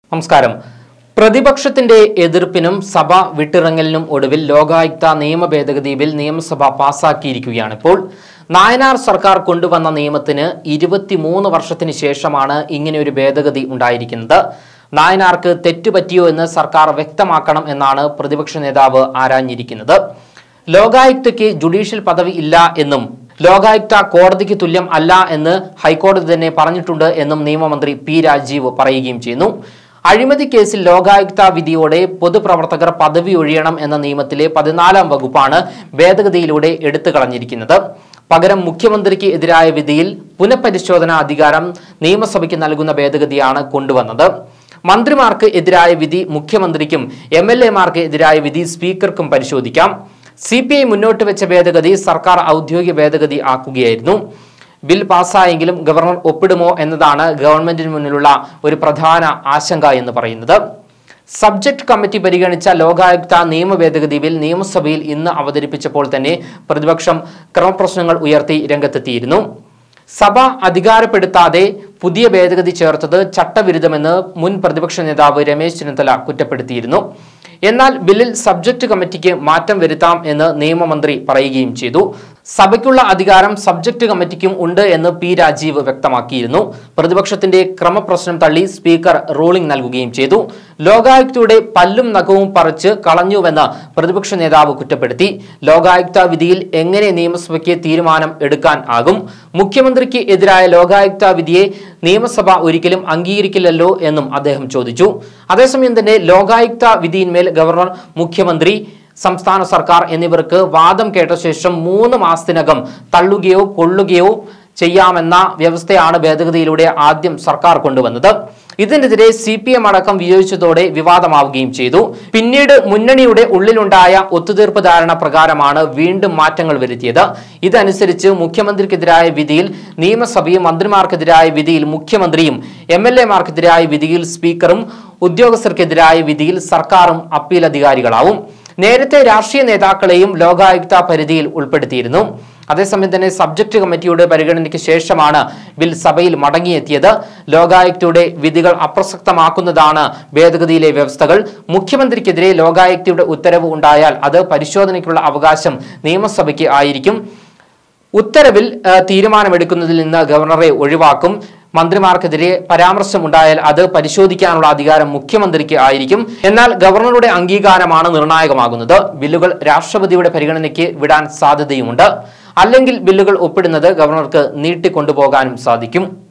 നമസ്കാരം പ്രതിപക്ഷത്തിന്റെ എതിർപ്പിനും സഭ വിട്ടിറങ്ങലിനും ഒടുവിൽ ലോകായുക്ത നിയമ ഭേദഗതി ബിൽ നിയമസഭ പാസാക്കിയിരിക്കുകയാണ് ഇപ്പോൾ നായനാർ സർക്കാർ കൊണ്ടുവന്ന നിയമത്തിന് ഇരുപത്തിമൂന്ന് വർഷത്തിന് ശേഷമാണ് ഇങ്ങനെ ഒരു ഭേദഗതി ഉണ്ടായിരിക്കുന്നത് നായനാർക്ക് തെറ്റുപറ്റിയോ എന്ന് സർക്കാർ വ്യക്തമാക്കണം എന്നാണ് പ്രതിപക്ഷ നേതാവ് ആരാഞ്ഞിരിക്കുന്നത് ലോകായുക്തയ്ക്ക് ജുഡീഷ്യൽ പദവി ഇല്ല എന്നും ലോകായുക്ത കോടതിക്ക് തുല്യം അല്ല എന്ന് ഹൈക്കോടതി തന്നെ പറഞ്ഞിട്ടുണ്ട് എന്നും നിയമമന്ത്രി പി രാജീവ് പറയുകയും ചെയ്യുന്നു അഴിമതി കേസിൽ ലോകായുക്ത വിധിയോടെ പൊതുപ്രവർത്തകർ പദവി ഒഴിയണം എന്ന നിയമത്തിലെ പതിനാലാം വകുപ്പാണ് ഭേദഗതിയിലൂടെ എടുത്തു കളഞ്ഞിരിക്കുന്നത് പകരം മുഖ്യമന്ത്രിക്ക് എതിരായ വിധിയിൽ പുനഃപരിശോധനാ അധികാരം നിയമസഭയ്ക്ക് നൽകുന്ന ഭേദഗതിയാണ് കൊണ്ടുവന്നത് മന്ത്രിമാർക്ക് എതിരായ വിധി മുഖ്യമന്ത്രിക്കും എം എൽ എമാർക്ക് എതിരായ വിധി സ്പീക്കർക്കും പരിശോധിക്കാം സി പി ഐ മുന്നോട്ട് വെച്ച ഭേദഗതി സർക്കാർ ഔദ്യോഗിക ഭേദഗതി ആക്കുകയായിരുന്നു ബിൽ പാസ്സായെങ്കിലും ഗവർണർ ഒപ്പിടുമോ എന്നതാണ് ഗവൺമെന്റിന് മുന്നിലുള്ള ഒരു പ്രധാന ആശങ്ക എന്ന് പറയുന്നത് സബ്ജക്ട് കമ്മിറ്റി പരിഗണിച്ച ലോകായുക്ത നിയമ ഭേദഗതി ബിൽ നിയമസഭയിൽ ഇന്ന് അവതരിപ്പിച്ചപ്പോൾ തന്നെ പ്രതിപക്ഷം ക്രമപ്രശ്നങ്ങൾ ഉയർത്തി രംഗത്തെത്തിയിരുന്നു സഭ അധികാരപ്പെടുത്താതെ പുതിയ ഭേദഗതി ചേർത്തത് ചട്ടവിരുദ്ധമെന്ന് മുൻ പ്രതിപക്ഷ നേതാവ് രമേശ് ചെന്നിത്തല കുറ്റപ്പെടുത്തിയിരുന്നു എന്നാൽ ബില്ലിൽ സബ്ജക്ട് കമ്മിറ്റിക്ക് മാറ്റം വരുത്താം എന്ന് നിയമമന്ത്രി പറയുകയും ചെയ്തു സഭയ്ക്കുള്ള അധികാരം സബ്ജക്ട് കമ്മിറ്റിക്കും ഉണ്ട് എന്ന് പി രാജീവ് വ്യക്തമാക്കിയിരുന്നു പ്രതിപക്ഷത്തിന്റെ ക്രമപ്രശ്നം തള്ളി സ്പീക്കർ റൂളിംഗ് നൽകുകയും ചെയ്തു ലോകായുക്തയുടെ പല്ലും നഖവും പറിച്ച് കളഞ്ഞുവെന്ന് പ്രതിപക്ഷ നേതാവ് കുറ്റപ്പെടുത്തി ലോകായുക്ത വിധിയിൽ എങ്ങനെ നിയമസഭയ്ക്ക് തീരുമാനം എടുക്കാൻ ആകും മുഖ്യമന്ത്രിക്ക് എതിരായ ലോകായുക്ത വിധിയെ നിയമസഭ ഒരിക്കലും അംഗീകരിക്കില്ലല്ലോ എന്നും അദ്ദേഹം ചോദിച്ചു അതേസമയം തന്നെ ലോകായുക്ത വിധിയിന്മേൽ ഗവർണർ മുഖ്യമന്ത്രി സംസ്ഥാന സർക്കാർ എന്നിവർക്ക് വാദം കേട്ട ശേഷം മൂന്ന് മാസത്തിനകം തള്ളുകയോ കൊള്ളുകയോ ചെയ്യാമെന്ന വ്യവസ്ഥയാണ് ഭേദഗതിയിലൂടെ ആദ്യം സർക്കാർ കൊണ്ടുവന്നത് ഇതിനെതിരെ സി പി എം അടക്കം വിയോജിച്ചതോടെ വിവാദമാവുകയും ചെയ്തു പിന്നീട് മുന്നണിയുടെ ഉള്ളിലുണ്ടായ ഒത്തുതീർപ്പ് ധാരണ പ്രകാരമാണ് വീണ്ടും മാറ്റങ്ങൾ വരുത്തിയത് ഇതനുസരിച്ച് മുഖ്യമന്ത്രിക്കെതിരായ വിധിയിൽ നിയമസഭയും മന്ത്രിമാർക്കെതിരായ വിധിയിൽ മുഖ്യമന്ത്രിയും എം എൽ എമാർക്കെതിരായ വിധിയിൽ സ്പീക്കറും ഉദ്യോഗസ്ഥർക്കെതിരായ വിധിയിൽ സർക്കാരും അപ്പീൽ അധികാരികളാവും നേരത്തെ രാഷ്ട്രീയ നേതാക്കളെയും ലോകായുക്ത പരിധിയിൽ ഉൾപ്പെടുത്തിയിരുന്നു അതേസമയം തന്നെ സബ്ജക്ട് കമ്മിറ്റിയുടെ പരിഗണനയ്ക്ക് ശേഷമാണ് ബിൽ സഭയിൽ മടങ്ങിയെത്തിയത് ലോകായുക്തയുടെ വിധികൾ അപ്രസക്തമാക്കുന്നതാണ് ഭേദഗതിയിലെ വ്യവസ്ഥകൾ മുഖ്യമന്ത്രിക്കെതിരെ ലോകായുക്തയുടെ ഉത്തരവ് ഉണ്ടായാൽ അത് പരിശോധനയ്ക്കുള്ള അവകാശം നിയമസഭയ്ക്ക് ആയിരിക്കും ഉത്തരവിൽ ആ, തീരുമാനമെടുക്കുന്നതിൽ നിന്ന് ഗവർണറെ ഒഴിവാക്കും മന്ത്രിമാർക്കെതിരെ പരാമർശമുണ്ടായാൽ അത് പരിശോധിക്കാനുള്ള അധികാരം മുഖ്യമന്ത്രിക്ക് ആയിരിക്കും എന്നാൽ ഗവർണറുടെ അംഗീകാരമാണ് നിർണായകമാകുന്നത് ബില്ലുകൾ രാഷ്ട്രപതിയുടെ പരിഗണനയ്ക്ക് വിടാൻ സാധ്യതയുമുണ്ട് അല്ലെങ്കിൽ ബില്ലുകൾ ഒപ്പിടുന്നത് ഗവർണർക്ക് നീട്ടിക്കൊണ്ടുപോകാനും സാധിക്കും